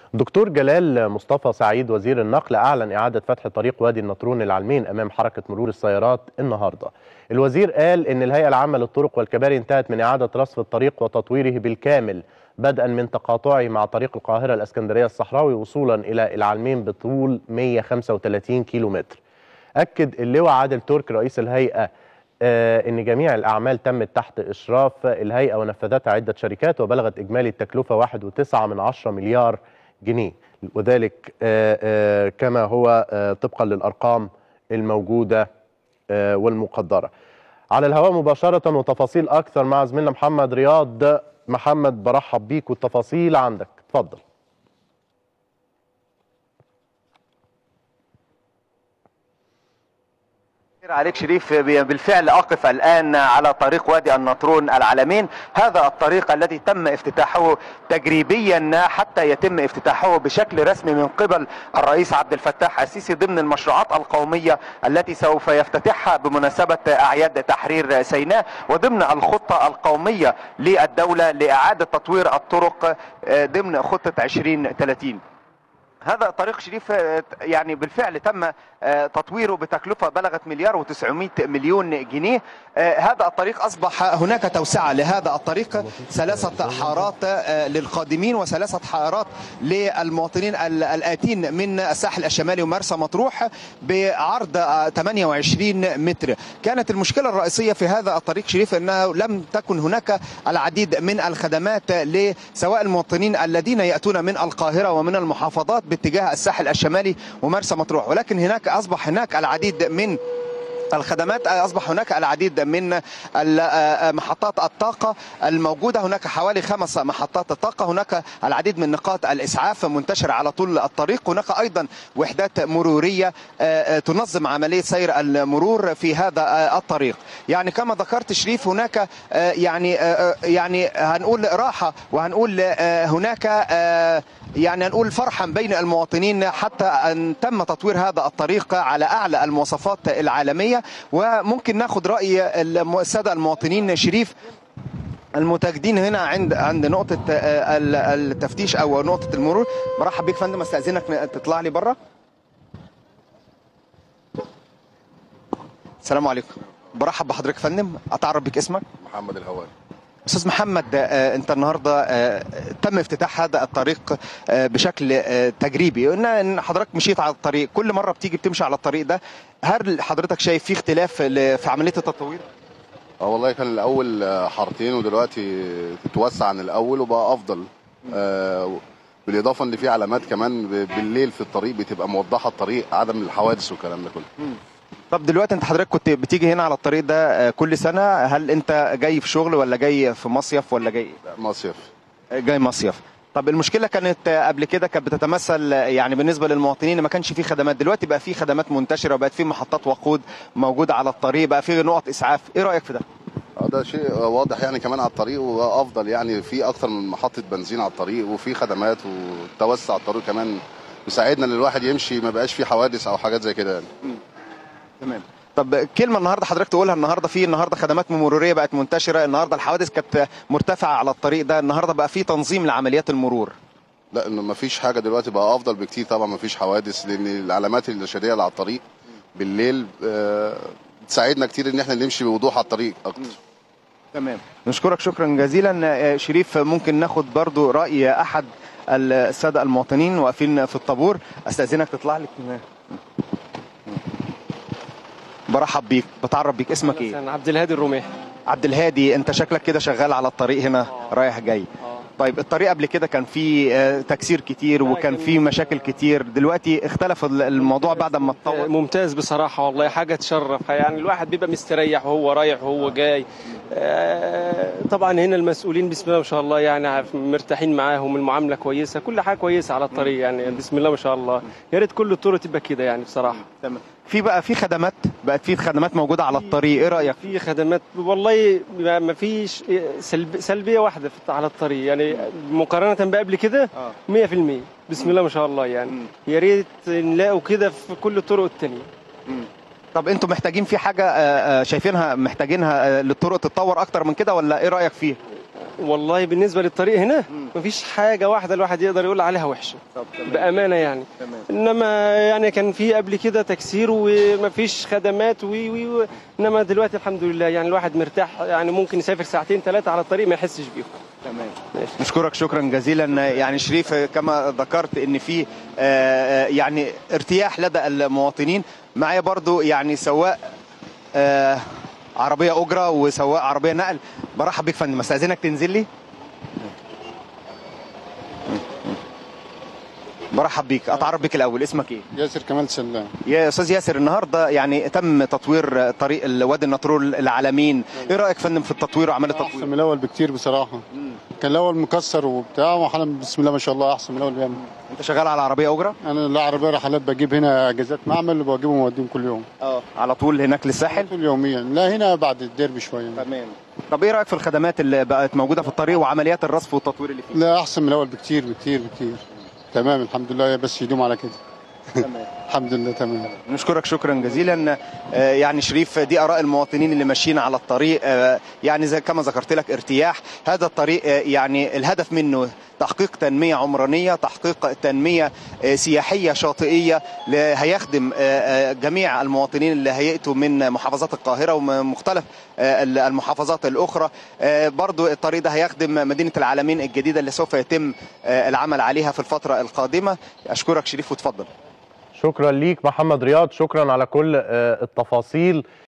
دكتور جلال مصطفى سعيد وزير النقل أعلن إعادة فتح طريق وادي النطرون العلمين أمام حركة مرور السيارات النهاردة الوزير قال إن الهيئة العامة للطرق والكباري انتهت من إعادة رصف الطريق وتطويره بالكامل بدءا من تقاطعه مع طريق القاهرة الأسكندرية الصحراوي وصولا إلى العلمين بطول 135 كيلومتر أكد اللواء عادل ترك رئيس الهيئة آه ان جميع الاعمال تمت تحت اشراف الهيئه ونفذتها عده شركات وبلغت اجمالي التكلفه 1.9 من 10 مليار جنيه وذلك آه آه كما هو طبقا للارقام الموجوده والمقدره على الهواء مباشره وتفاصيل اكثر مع زميلنا محمد رياض محمد برحب بيك والتفاصيل عندك اتفضل عليك شريف بالفعل أقف الآن على طريق وادي النطرون العلمين هذا الطريق الذي تم افتتاحه تجريبيا حتى يتم افتتاحه بشكل رسمي من قبل الرئيس عبد الفتاح السيسي ضمن المشروعات القومية التي سوف يفتتحها بمناسبة أعياد تحرير سيناء وضمن الخطة القومية للدولة لإعادة تطوير الطرق ضمن خطة 2030 هذا طريق شريف يعني بالفعل تم تطويره بتكلفة بلغت مليار و900 مليون جنيه هذا الطريق أصبح هناك توسعة لهذا الطريق ثلاثة حارات للقادمين وثلاثة حارات للمواطنين الآتين من الساحل الشمالي ومرسى مطروح بعرض 28 متر كانت المشكلة الرئيسية في هذا الطريق شريف أنه لم تكن هناك العديد من الخدمات لسواء المواطنين الذين يأتون من القاهرة ومن المحافظات باتجاه الساحل الشمالي ومرسى مطروح ولكن هناك اصبح هناك العديد من الخدمات اصبح هناك العديد من محطات الطاقه الموجوده هناك حوالي خمس محطات طاقه هناك العديد من نقاط الاسعاف منتشره على طول الطريق هناك ايضا وحدات مروريه تنظم عمليه سير المرور في هذا الطريق يعني كما ذكرت شريف هناك يعني يعني هنقول راحه وهنقول هناك يعني هنقول فرحا بين المواطنين حتى ان تم تطوير هذا الطريق على اعلى المواصفات العالميه وممكن ناخد راي الساده المواطنين شريف المتواجدين هنا عند عند نقطة التفتيش أو نقطة المرور مرحب بيك فندم استأذنك تطلع لي بره السلام عليكم برحب بحضرتك فندم أتعرف بك اسمك محمد الهواري استاذ محمد انت النهارده تم افتتاح هذا الطريق بشكل تجريبي قلنا ان حضرتك مشيت على الطريق كل مره بتيجي بتمشي على الطريق ده هل حضرتك شايف في اختلاف في عمليه التطوير اه والله كان الاول حارتين ودلوقتي تتوسع عن الاول وبقى افضل آه بالاضافه ان في علامات كمان بالليل في الطريق بتبقى موضحه الطريق عدم الحوادث والكلام ده كله طب دلوقتي انت حضرتك كنت بتيجي هنا على الطريق ده كل سنه هل انت جاي في شغل ولا جاي في مصيف ولا جاي مصيف جاي مصيف طب المشكله كانت قبل كده كانت بتتمثل يعني بالنسبه للمواطنين ما كانش في خدمات دلوقتي بقى في خدمات منتشره وبقت في محطات وقود موجوده على الطريق بقى في نقط اسعاف ايه رايك في ده ده شيء واضح يعني كمان على الطريق وافضل يعني في اكتر من محطه بنزين على الطريق وفي خدمات وتوسع الطريق كمان يساعدنا ان الواحد يمشي ما بقاش في حوادث او حاجات زي كده يعني تمام طب كلمه النهارده حضرتك تقولها النهارده في النهارده خدمات مروريه بقت منتشره النهارده الحوادث كانت مرتفعه على الطريق ده النهارده بقى في تنظيم لعمليات المرور لا انه ما فيش حاجه دلوقتي بقى افضل بكتير طبعا ما فيش حوادث لان العلامات الارشاديه اللي على الطريق بالليل بتساعدنا كتير ان احنا نمشي بوضوح على الطريق اكتر تمام نشكرك شكرا جزيلا شريف ممكن ناخد برضو راي احد الساده المواطنين واقفين في الطابور استاذنك تطلع لي برحب بيك بتعرف بيك اسمك ايه عبد الهادي الرميحي عبد الهادي انت شكلك كده شغال على الطريق هنا رايح جاي طيب الطريق قبل كده كان فيه تكسير كتير وكان فيه مشاكل كتير دلوقتي اختلف الموضوع بعد ما اتطور ممتاز بصراحه والله حاجه تشرف يعني الواحد بيبقى مستريح وهو رايح وهو جاي طبعا هنا المسؤولين بسم الله ما شاء الله يعني مرتاحين معاهم المعامله كويسه كل حاجه كويسه على الطريق يعني بسم الله ما شاء الله يا ريت كل الطرق تبقى كده يعني بصراحه تمام في بقى في خدمات بقت في خدمات موجوده على الطريق ايه رايك في خدمات والله ما فيش سلب سلبيه واحده على الطريق يعني مقارنه بقبل كده 100% بسم الله ما شاء الله يعني يا ريت نلاقوا كده في كل الطرق الثانيه طب انتوا محتاجين في حاجه شايفينها محتاجينها للطرق تتطور اكتر من كده ولا ايه رايك فيه والله بالنسبه للطريق هنا مفيش حاجه واحده الواحد يقدر يقول عليها وحشه بامانه يعني انما يعني كان في قبل كده تكسير ومفيش خدمات وي وي وي. انما دلوقتي الحمد لله يعني الواحد مرتاح يعني ممكن يسافر ساعتين ثلاثه على الطريق ما يحسش بيهم تمام نشكرك شكرا جزيلا يعني شريف كما ذكرت ان في آه، يعني ارتياح لدى المواطنين معايا برضو يعني سواق آه، عربيه اجره وسواق عربيه نقل برحب بيك يا فندم استاذنك تنزل لي برحب بيك اتعرف بيك الاول اسمك ايه ياسر كمال سلام يا استاذ ياسر النهارده يعني تم تطوير طريق وادي النطرون العالمين ايه رايك يا فندم في التطوير وعمل احسن التطوير من الاول بكتير بصراحه كان الاول مكسر وبتاع وحالا بسم الله ما شاء الله احسن من الاول بيعمل انت شغال على عربيه اجره انا لا عربيه رحلات بجيب هنا اجازات معمل وبجيبهم وأوديهم كل يوم اه على طول هناك للساحل كل يوميا لا هنا بعد الديربي شويه تمام طب ايه رايك في الخدمات اللي بقت موجوده في الطريق وعمليات الرصف والتطوير اللي فيه لا احسن من الاول بكتير بكتير بكتير تمام الحمد لله بس يدوم على كده الحمد لله تمام نشكرك شكرا جزيلا آه، يعني شريف دي اراء المواطنين اللي ماشيين على الطريق آه، يعني زي كما ذكرت لك ارتياح هذا الطريق آه، يعني الهدف منه تحقيق تنميه عمرانيه تحقيق تنميه آه، سياحيه شاطئيه ل- هيخدم آه، آه، جميع المواطنين اللي هيأتوا من محافظات القاهره ومختلف آه، المحافظات الاخرى آه، برضو الطريق ده هيخدم مدينه العالمين الجديده اللي سوف يتم آه، العمل عليها في الفتره القادمه اشكرك شريف وتفضل شكرا ليك محمد رياض شكرا على كل آه، التفاصيل